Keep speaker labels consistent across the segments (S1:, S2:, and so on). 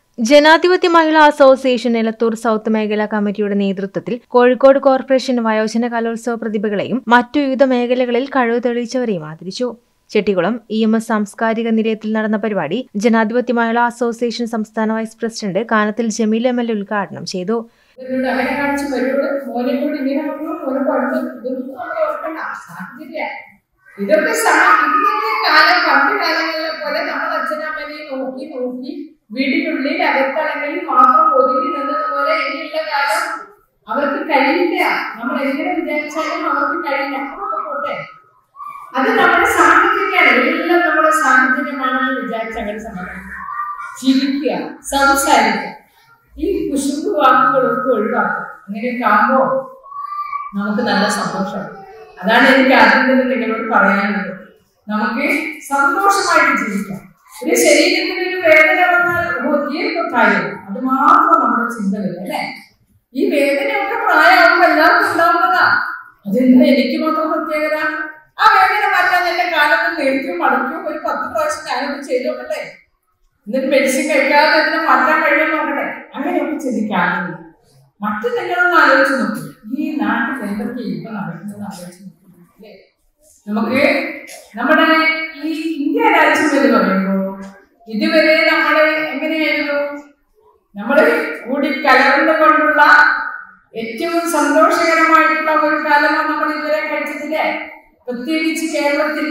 S1: ജനാധിപത്യ മഹിളാ association Elathur south മേഖലാ കമ്മിറ്റിയുടെ നേതൃത്വത്തിൽ കോഴിക്കോട് കോർപ്പറേഷൻ വയോജന കലോത്സവ പ്രതിഭകളെയും മറ്റു വിവിധ മേഖലകളിൽ കഴിവ് തെളിയിച്ചവരെയും ആദരിച്ചു ചെട്ടികുളം ഇ എം എസ് സാംസ്കാരിക നിലയത്തിൽ നടന്ന പരിപാടി ജനാധിപത്യ മഹിളാ അസോസിയേഷൻ സംസ്ഥാന vice president Kanathil Jameel M L A ഉദ്ഘാടനം ചെയ്തു
S2: ഇവരോട് അങ്ങനെ കാണിച്ച് വരുവോട് മോനെ കൊണ്ട് ഇങ്ങനെ പറഞ്ഞു മോനെ കുഴപ്പം ഇതൊന്നും നമ്മൾ ഓർക്കണ്ട സാഹചര്യ ഇതൊക്കെ സാ- ഇന്നത്തെ കാലം പണ്ട് കാലങ്ങളിലെ പോലെ നമ്മൾ അച്ഛനമ്മനെ നോക്കി നോക്കി വീടിനുള്ളിൽ അകത്തളങ്ങളിൽ മാത്രം ഒതുങ്ങി നിന്നത് പോലെ ഇനിയുള്ള കാലം അവർക്ക് കഴിയില്ല നമ്മൾ എങ്ങനെ വിചാരിച്ചാലും അവർക്ക് കഴിയില്ല അതൊക്കെ പോട്ടെ അത് നമ്മുടെ സാഹചര്യമാണ് എല്ലാം നമ്മുടെ സാഹചര്യമാണെന്ന് വിചാരിച്ച് അങ്ങനെ സമാധാനം ചിരിക്കുക സംസാരിക്കുക ഈ കുശുമ്പ് വാക്കുകളൊക്കെ ഒഴിവാക്കുക അങ്ങനെയൊക്കെ ആകുമ്പോൾ നമുക്ക് നല്ല സന്തോഷം അതാണ് എനിക്ക് ആദ്യം തന്നെ നിങ്ങളോട് പറയാനുള്ളത് നമുക്ക് സന്തോഷമായിട്ട് ജീവിക്കാം ഒരു ശരീരത്തിന് ഒരു വേദന വന്നാൽ ഓ, തീർത്ത കാര്യം അത് മാത്രം നമ്മുടെ ചിന്ത വരും അല്ലേ ഈ വേദനയൊക്കെ പ്രായമാകുമ്പോൾ എല്ലാവർക്കും ഉണ്ടാവുന്നതാ അതെന്താ എനിക്ക് മാത്രം പ്രത്യേകത ആ വേദന മാറ്റാൻ എന്റെ കാലത്ത് നേരിട്ടും മടക്കും ഒരു പത്ത് പ്രാവശ്യം ഞാനൊന്ന് ചെയ്തു നോക്കട്ടെ എന്നിട്ട് മെഡിസിൻ കഴിക്കാതെ ഇതിനെ മാറ്റാൻ കഴിയുമെന്ന് നോക്കട്ടെ അങ്ങനെയൊക്കെ ചിന്തിക്കാറുണ്ട് മറ്റു നിങ്ങളൊന്ന് ആലോചിച്ച് നോക്കൂ ഈ നാട്ടിൽ എന്തൊക്കെ ഇപ്പൊ നടക്കുന്നത് ആലോചിച്ച് നോക്കൂ അല്ലേ നമുക്ക് നമ്മുടെ ഈ ഇന്ത്യ രാജ്യം എന്ന് പറയുമ്പോൾ ഇതുവരെ നമ്മള് എങ്ങനെയായിരുന്നു നമ്മള് കൂടി കലർന്നു കൊണ്ടുള്ള ഏറ്റവും സന്തോഷകരമായിട്ടുള്ള ഒരു കാലമാണ് നമ്മൾ ഇതുവരെ കഴിച്ചതില്ലേ പ്രത്യേകിച്ച് കേരളത്തിൽ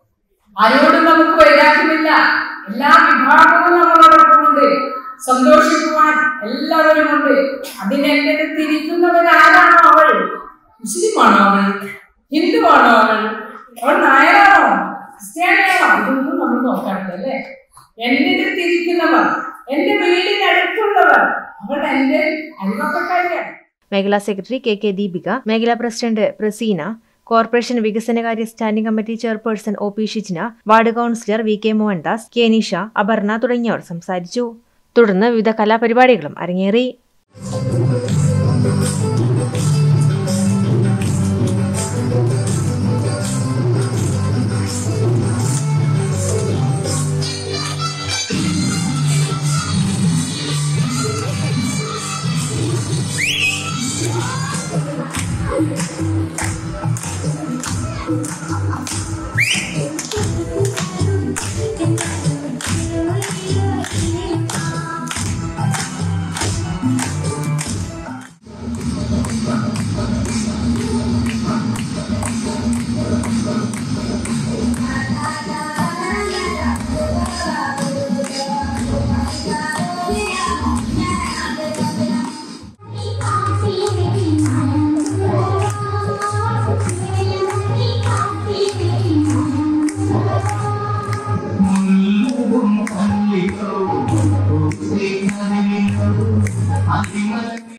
S2: ആരോടും നമുക്ക് വൈരാഗ്യമില്ല എല്ലാ വിഭാഗവും നമ്മളോടൊപ്പമുണ്ട് സന്തോഷിക്കുവാൻ എല്ലാവരും ഉണ്ട് അതിനെന്റെ തിരിക്കുന്നവരാരാണോ അവൾ മുസ്ലിമാണോ അവൾ ഹിന്ദുവാണോ അവൾ അവൾ നായരാണോ ക്രിസ്ത്യാനിയാണോ ഇതൊന്നും നമ്മൾ നോക്കാറില്ല അല്ലേ എന്നെ തിരിക്കുന്നവർ എന്റെ വീടിനടുത്തുള്ളവർ അവൾ എന്റെ അയൽവക്കക്കാരിയാണ്
S1: മേഖലാ സെക്രട്ടറി കെ കെ ദീപിക മേഖലാ പ്രസിഡന്റ് പ്രസീന കോർപ്പറേഷൻ വികസനകാര്യ standing committee chairperson O P Shijna ward councillor V K Mohandas K Nisha Aparna തുടങ്ങിയവർ സംസാരിച്ചു തുടർന്ന് വിവിധ കലാപരിപാടികളും അരങ്ങേറി